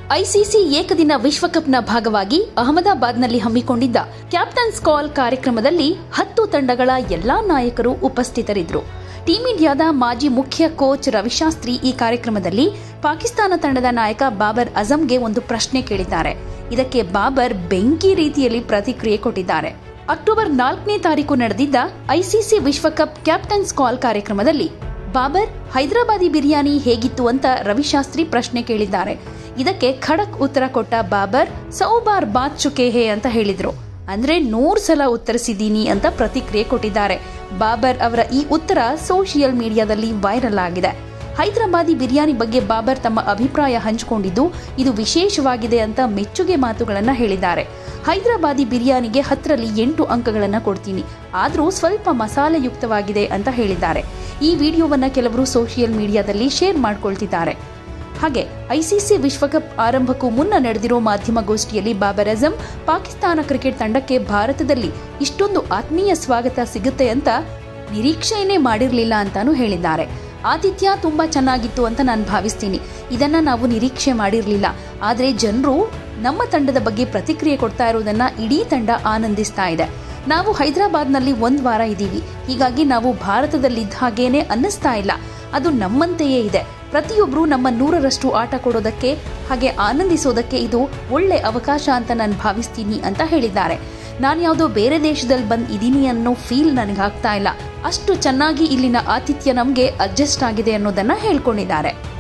ICC ಏಕದಿನ ವಿಶ್ವಕಪ್ನ ಭಾಗವಾಗಿ ಅಹಮದಾಬಾದ್ನಲ್ಲಿ ಹಮ್ಮಿಕೊಂಡಿದ್ದ ಕ್ಯಾಪ್ಟನ್ಸ್ ಕಾಲ್ ಕಾರ್ಯಕ್ರಮದಲ್ಲಿ ಹತ್ತು ತಂಡಗಳ ಎಲ್ಲಾ ನಾಯಕರು ಉಪಸ್ಥಿತರಿದ್ದರು ಟೀಂ ಇಂಡಿಯಾದ ಮಾಜಿ ಮುಖ್ಯ ಕೋಚ್ ರವಿಶಾಸ್ತ್ರಿ ಈ ಕಾರ್ಯಕ್ರಮದಲ್ಲಿ ಪಾಕಿಸ್ತಾನ ತಂಡದ ನಾಯಕ ಬಾಬರ್ ಅಜಂಗೆ ಒಂದು ಪ್ರಶ್ನೆ ಕೇಳಿದ್ದಾರೆ ಇದಕ್ಕೆ ಬಾಬರ್ ಬೆಂಕಿ ರೀತಿಯಲ್ಲಿ ಪ್ರತಿಕ್ರಿಯೆ ಕೊಟ್ಟಿದ್ದಾರೆ ಅಕ್ಟೋಬರ್ ನಾಲ್ಕನೇ ತಾರೀಕು ನಡೆದಿದ್ದ ಐಸಿಸಿ ವಿಶ್ವಕಪ್ ಕ್ಯಾಪ್ಟನ್ಸ್ ಕಾಲ್ ಕಾರ್ಯಕ್ರಮದಲ್ಲಿ ಬಾಬರ್ ಹೈದರಾಬಾದಿ ಬಿರಿಯಾನಿ ಹೇಗಿತ್ತು ಅಂತ ರವಿಶಾಸ್ತ್ರಿ ಪ್ರಶ್ನೆ ಕೇಳಿದ್ದಾರೆ ಇದಕ್ಕೆ ಖಡಕ್ ಉತ್ತರ ಕೊಟ್ಟ ಬಾಬರ್ ಸೌ ಬಾರ್ ಬಾತ್ ಚುಕೆ ಹೇ ಅಂತ ಹೇಳಿದ್ರು ಅಂದ್ರೆ ನೂರ್ ಸಲ ಉತ್ತರಿಸಿದ್ದೀನಿ ಅಂತ ಪ್ರತಿಕ್ರಿಯೆ ಕೊಟ್ಟಿದ್ದಾರೆ ಬಾಬರ್ ಅವರ ಈ ಉತ್ತರ ಸೋಷಿಯಲ್ ಮೀಡಿಯಾದಲ್ಲಿ ವೈರಲ್ ಆಗಿದೆ ಹೈದರಾಬಾದಿ ಬಿರಿಯಾನಿ ಬಗ್ಗೆ ಬಾಬರ್ ತಮ್ಮ ಅಭಿಪ್ರಾಯ ಹಂಚಿಕೊಂಡಿದ್ದು ಇದು ವಿಶೇಷವಾಗಿದೆ ಅಂತ ಮೆಚ್ಚುಗೆ ಮಾತುಗಳನ್ನ ಹೇಳಿದ್ದಾರೆ ಹೈದರಾಬಾದಿ ಬಿರಿಯಾನಿಗೆ ಹತ್ತರಲ್ಲಿ ಎಂಟು ಅಂಕಗಳನ್ನ ಕೊಡ್ತೀನಿ ಆದ್ರೂ ಸ್ವಲ್ಪ ಮಸಾಲೆಯುಕ್ತವಾಗಿದೆ ಅಂತ ಹೇಳಿದ್ದಾರೆ ಈ ವಿಡಿಯೋವನ್ನ ಕೆಲವರು ಸೋಷಿಯಲ್ ಮೀಡಿಯಾದಲ್ಲಿ ಶೇರ್ ಮಾಡ್ಕೊಳ್ತಿದ್ದಾರೆ ಹಾಗೆ ಐಸಿಸಿ ವಿಶ್ವಕಪ್ ಆರಂಭಕ್ಕೂ ಮುನ್ನ ನಡೆದಿರೋ ಮಾಧ್ಯಮಗೋಷ್ಠಿಯಲ್ಲಿ ಬಾಬರ್ ಅಜಂ ಪಾಕಿಸ್ತಾನ ಕ್ರಿಕೆಟ್ ತಂಡಕ್ಕೆ ಭಾರತದಲ್ಲಿ ಇಷ್ಟೊಂದು ಆತ್ಮೀಯ ಸ್ವಾಗತ ಸಿಗುತ್ತೆ ಅಂತ ನಿರೀಕ್ಷೆಯನ್ನೇ ಮಾಡಿರಲಿಲ್ಲ ಅಂತಾನೂ ಹೇಳಿದ್ದಾರೆ ಆತಿಥ್ಯ ತುಂಬಾ ಚೆನ್ನಾಗಿತ್ತು ಅಂತ ನಾನು ಭಾವಿಸ್ತೀನಿ ಇದನ್ನ ನಾವು ನಿರೀಕ್ಷೆ ಮಾಡಿರಲಿಲ್ಲ ಆದರೆ ಜನರು ನಮ್ಮ ತಂಡದ ಬಗ್ಗೆ ಪ್ರತಿಕ್ರಿಯೆ ಕೊಡ್ತಾ ಇರೋದನ್ನ ಇಡೀ ತಂಡ ಆನಂದಿಸ್ತಾ ಇದೆ ನಾವು ಹೈದರಾಬಾದ್ನಲ್ಲಿ ಒಂದ್ ವಾರ ಇದ್ದೀವಿ ಹೀಗಾಗಿ ನಾವು ಭಾರತದಲ್ಲಿದ್ದ ಹಾಗೇನೆ ಅನ್ನಿಸ್ತಾ ಇಲ್ಲ ಅದು ನಮ್ಮಂತೆಯೇ ಇದೆ ಪ್ರತಿಯೊಬ್ಬರು ನಮ್ಮ ನೂರರಷ್ಟು ಆಟ ಕೊಡೋದಕ್ಕೆ ಹಾಗೆ ಆನಂದಿಸೋದಕ್ಕೆ ಇದು ಒಳ್ಳೆ ಅವಕಾಶ ಅಂತ ನಾನು ಭಾವಿಸ್ತೀನಿ ಅಂತ ಹೇಳಿದ್ದಾರೆ ನಾನು ಯಾವುದೋ ಬೇರೆ ದೇಶದಲ್ಲಿ ಬಂದ್ ಇದೀನಿ ಅನ್ನೋ ಫೀಲ್ ನನಗಾಗ್ತಾ ಇಲ್ಲ ಅಷ್ಟು ಚೆನ್ನಾಗಿ ಇಲ್ಲಿನ ಆತಿಥ್ಯ ನಮಗೆ ಅಡ್ಜಸ್ಟ್ ಆಗಿದೆ ಅನ್ನೋದನ್ನ ಹೇಳ್ಕೊಂಡಿದ್ದಾರೆ